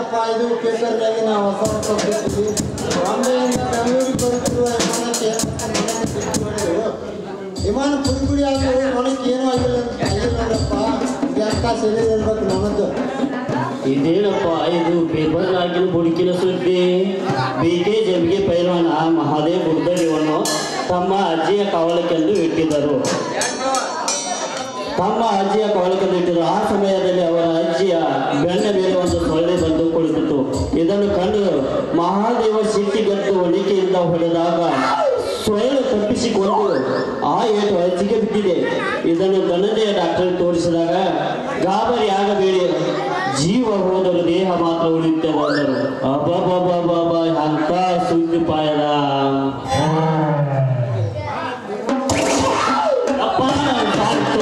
ಏನಪ್ಪ ಇದು ಪೇಪರ್ನಾಗಿ ನಾವು ಹೊಸ ಹೊಸ ಸುದ್ದಿ. ಬಾಂಬೆಯಿಂದ ಬೆಂಗಳೂರಿಗೆ ಬರುತ್ತಿರುವ ವಿಮಾನಕ್ಕೆ ಮನೆಯನ್ನು ಶಿಫ್ಟ್ ಮಾಡಿದ್ರು. ವಿಮಾನ ಪುಡಿ ಪುಡಿ ಆಗಿ ಮನಕ್ಕೆ ಏನೂ ಆಗಿಲ್ಲ ಅಂತ ಆಗಿಲ್ಲ ನೋಡಪ್ಪ ಯಾಕ ಸರಿ ಇರ್ಬೇಕು ನಮ್ಮದು ಇದೇನಪ್ಪ ಇದು ಪೇಪರ್ ಹಾಕಿನ ಬುಡುಕಿನ ಸುದ್ದಿ ಬಿ ಕೆ ಜಮಿಗೆ ಪೈಲ್ವಾನ ಮಹಾದೇವ್ ಬುಡ್ದಡಿವನ್ನು ತಮ್ಮ ಅಜ್ಜಿಯ ಕವಲಕ್ಕೆಂದು ಇಟ್ಟಿದ್ದರು ತಮ್ಮ ಅಜ್ಜಿಯ ಕವಲಕ್ಕೆಂದು ಇಟ್ಟಿದ್ದರು ಆ ಸಮಯದಲ್ಲಿ ಅವರ ಅಜ್ಜಿಯ ಬೆನ್ನ ಮೇಲೆ ಒಂದು ಸೊಳ್ಳೆ ಬಂದು ಕುಳಿತಿತ್ತು ಇದನ್ನು ಕಂಡು ಮಹಾದೇವ ಸಿಟ್ಟಿಗೆದ್ದು ಒಳಿಕೆಯಿಂದ ಹೊಡೆದಾಗ ಸೊಳ್ಳೆ ತಪ್ಪಿಸಿಕೊಂಡು ಆ ಏಟು ಅಜ್ಜಿಗೆ ಬಿದ್ದಿದೆ ಇದನ್ನು ಧನಂಜಯ ಡಾಕ್ಟರ್ ತೋರಿಸಿದಾಗ ಗಾಬರಿ ಆಗಬೇಡಿ ಜೀವ ಹೋದರೂ ದೇಹ ಮಾತ್ರ ಉಳಿಯುತ್ತೆ ಬಂದರು ಅಬ್ಬಬ್ಬಬ್ಬಬ್ಬ ಅಂತ ಸುದ್ದಿ ಪಾಯದ ಅಪ್ಪ ಸಾಕು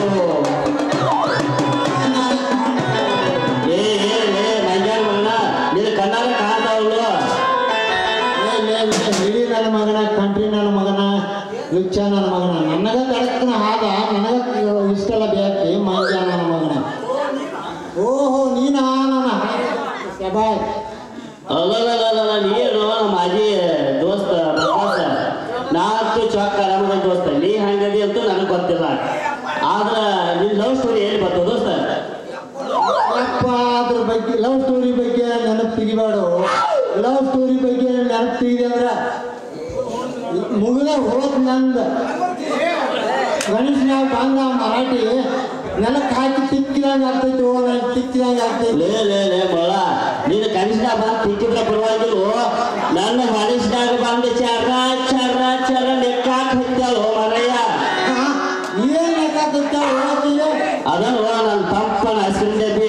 ಏ ಏ ಏ ಮಂಜಾನ ಮಗನ ನಿನ್ನ ಕಣ್ಣಾಗ ಕಾಣ್ತಾವಲ್ಲ ಲೇ, ಲೇ, ಲೇ, ಹಿಡಿ ನನ್ನ ಮಗನ ಕಂಟ್ರಿ ನನ್ನ ಮಗನ ಲುಚ್ಚ ನನ್ನ ಮಗನ ನನಗ ಕಡಕ್ನ ಆದ ನನಗ ಇಷ್ಟೆಲ್ಲ ಬೇಕಿ ಮಂಜ ನನ್ನ ಮಗನ ಓಹೋ ನೀನ ನನ್ನ ಸಬಾಯ್ ಅಲ್ಲಲ್ಲ ನೀನು ನಮ್ಮ ಅಜ್ಜಿ ದೋಸ್ತ ಪ್ರಕಾಶ ನಾಲ್ಕು ಚೊಕ್ಕ ಆರಾಮದ ದೋಸ್ತ ನೀ ಹಂಗದಿ ಅಂತೂ ನನಗೆ ಗೊತ್ತಿಲ್ಲ ಆದ್ರ ನಿನ್ ಲವ್ ಸ್ಟೋರಿ ಎಲ್ಲಿ ಬರ್ತಾವ ದೋಸ್ತ ಅಪ್ಪ ಅದ್ರ ಬಗ್ಗೆ ಲವ್ ಸ್ಟೋರಿ ಬಗ್ಗೆ ನೆನಪು ತೆಗಿಬೇಡು ಲವ್ ಸ್ಟೋರಿ ಬಗ್ಗೆ ನೆನಪು ತೆಗಿದೆ ಅಂದ್ರ ಮುಗಿದ ಹೋದ್ ನಂದ ಗಣೇಶನಾಗ ಬಂದ ಮರಾಠಿ ನೆಲಕ್ಕೆ ಹಾಕಿ ತಿಕ್ಕಿದಂಗ ಆಗ್ತೈತಿ ಓ ನನಗೆ ತಿಕ್ಕಿದಂಗ ಆಗ್ತೈತಿ ಲೇ ಲೇ ಲೇ ಮೊಳ ನೀನು ಕನಿಷ್ಠ ಬಂದು ತಿಕ್ಕಿದ್ರೆ ಪರವಾಗಿಲ್ಲ ನನ್ನ ಕನಿಷ್ಠಾಗ ಬಂದು ಚರ ಚರ ಚರ ಲೆಕ್ಕ ಹತ್ತಾಳು ಮರಯ್ಯ ಹಾ? ಏನ್ ಲೆಕ್ಕಾಕತ್ತ ಓದಿಲ್ಲ ಅದನ್ನು ನನ್ನ ತಂಪನ ಹಸಿರು ಡಬ್ಬಿ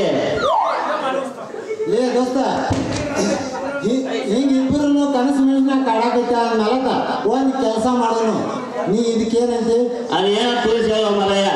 ಲೇ ದೋಸ್ತ ಹಿ- ಹಿಂಗ ಇಬ್ಬರು ಕನಸು ಮನುಷ್ಯನ ಕಾಡಾಕೈತ ನಲಕ ಒಂದ್ ಕೆಲಸ ಮಾಡೋನು ನೀ ಇದಕ್ಕೇನಂತಿ ಅದೇನೋ ತಿಳಿಸಿ ಹೇಳೋ ಮರಯ್ಯ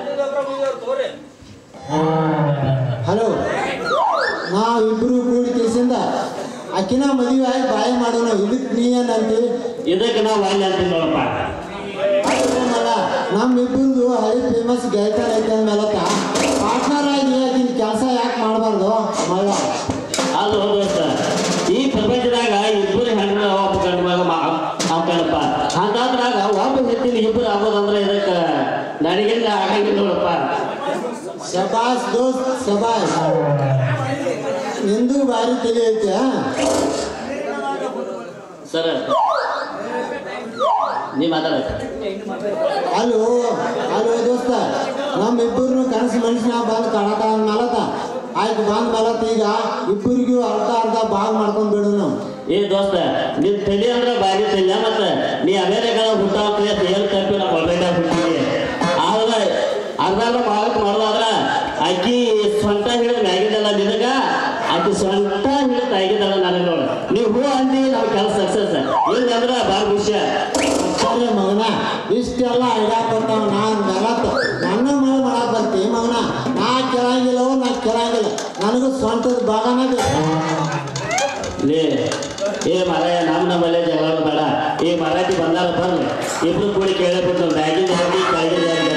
ಹಲೋ ನಾವು ಇಬ್ರು ಕೂಡಿ ಕೇಸಿಂದ ಅಕ್ಕಿನ ಮದುವೆ ಆಗಿ ಬಾಯಿ ಮಾಡೋನು ಇದಕ್ಕೆ ನೀ ಏನಂತಿ ಇದಕ್ಕೆ ನಾವು ಅಲ್ಲಿ ಅಂತ ನೋಡಪ್ಪ ಅಲ್ಲ ನಮ್ಮಿಬ್ಬರದು ಹಳಿ ಫೇಮಸ್ ಗಾಯಕರ್ ಐತೆ ಅಂದ್ಮೇಲತ್ತ ಪಾರ್ಟ್ನರ್ ಆಗಿ ಆಕಿನ ಕೆಲಸ ಯಾಕೆ ಮಾಡಬಾರ್ದು ಮಳ್ಳ ಅದು ದೋಸ್ತ ಈ ಪ್ರಪಂಚದಾಗ ಇಬ್ಬರು ಹೆಣ್ಣು ಒಬ್ಬ ಗಂಡು ಮಗ ಹಾಕಣಪ್ಪ ಹಂಗಾದ್ರಾಗ ಒಬ್ಬ ಹೆತ್ತಿನ ಇಬ್ಬರು ಆಗೋದಂದ್ರೆ ಇದಕ್ಕೆ ನನಗಿಂದ ಆಗಂಗಿಲ್ಲ ನೋಡಪ್ಪ ಶಬಾಸ್ ದೋಸ್ತ್ ಶಬಾಸ್ ನಿಂದು ಭಾರಿ ತಲೆ ಐತೆ ಆ? ಸರ್ ನೀ ಮಾತಾಡ ಹಲೋ ಹಲೋ ದೋಸ್ತ ನಮ್ಮಿಬ್ಬರನ್ನು ಕನಸು ಮನುಷ್ಯನ ಬಂದು ಕಾಡಕ ಮಲತ ಆಯ್ತು ಬಂದ್ ಮಲತ್ ಈಗ ಇಬ್ಬರಿಗೂ ಅರ್ಧ ಅರ್ಧ ಭಾಗ ಮಾಡ್ಕೊಂಡ್ ಬಿಡು ನಾವು ಏ ದೋಸ್ತ ನಿನ್ ತಲೆ ಅಂದ್ರೆ ಬಾರಿ ತಲೆ ಮತ್ತೆ ನೀ ಅಮೇರಿಕಾದ ಹುಟ್ಟಾಕ್ಲಿ ಅಂತ ಏನು ತಪ್ಪಿ ನಮ್ಮ ಮೊಬೈಲ್ದಾಗ ಹುಟ್ಟಿದಿ ಆದ್ರೆ ಅರ್ಧ ಅರ್ಧ ಮಾಡಕ್ ಮಾಡೋದಾದ್ರ ಆಕಿ ಸ್ವಂತ ಹಿಡಿದು ಮ್ಯಾಗಿದ್ದಲ್ಲ ನಿನಗ ಆಕಿ ಸ್ವಂತ ಹಿಡಿದು ಆಗಿದ್ದಲ್ಲ ನನಗೆ ನೋಡು ನೀವು ಹೂ ಅಂದಿ ನಮ್ಮ ಕೆಲಸ ಸಕ್ಸಸ್ ಇಲ್ಲ ಅಂದ್ರೆ ಭಾಳ ವಿಷಯ ಸರಿ ಮಗನ ಇಷ್ಟೆಲ್ಲ ಐಡಿಯಾ ಕೊಟ್ಟಾವ ನಾನು ಮೆಲತ್ ನನ್ನ ಮಳೆ ಮಾಡಕ್ ಬರ್ತಿ ಮಗನ ನಾ ಕೆಳಂಗಿಲ್ಲವೋ ನಾ ಕೆಳಂಗಿಲ್ಲ ನನಗೂ ಸ್ವಂತದ ಭಾಗನ ಬೇಕು ಲೇ ಏ ಮರಾಯ ನಮ್ಮ ನಮ್ಮಲ್ಲೇ ಜಗಳ ಬೇಡ ಈ ಮರಾಠಿ ಬಂದಾಗ ಬರ್ಲಿ ಇಬ್ರು ಕೂಡಿ ಕೇಳಬಿಟ್ಟು ಬ್ಯಾಗಿಂದ ಹೋಗಿ ಕೆಳಗಿಂದ